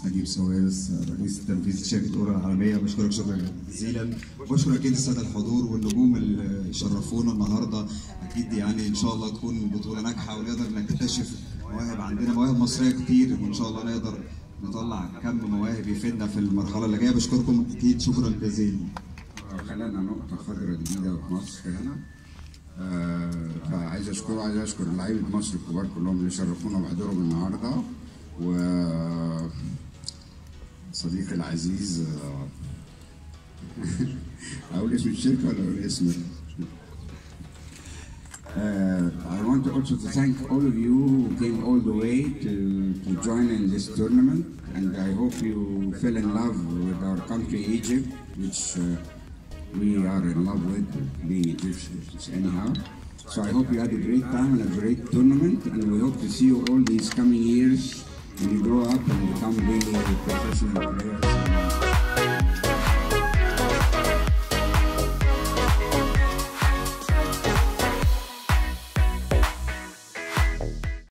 نجيب سوارس رئيس التنفيذي لشركه اورا العالميه بشكرك شكرا جزيلا بشكر اكيد الساده الحضور والنجوم اللي شرفونا النهارده اكيد يعني ان شاء الله تكون بطوله ناجحه ونقدر نكتشف مواهب عندنا مواهب مصريه كتير وان شاء الله نقدر نطلع كم مواهب يفيدنا في المرحله اللي جايه بشكركم اكيد شكرا جزيلا خلقنا نقطة خضراء جديدة في مصر هنا آه، فعايز اشكر عايز اشكر لعيبة مصر الكبار كلهم اللي شرفونا بحضورهم النهارده و صديقي العزيز آه، اقول اسم الشركة ولا اقول اسم Uh, I want also to thank all of you who came all the way to, to join in this tournament, and I hope you fell in love with our country, Egypt, which uh, we are in love with, being Egyptians anyhow. So I hope you had a great time and a great tournament, and we hope to see you all these coming years when you grow up and become really professional players.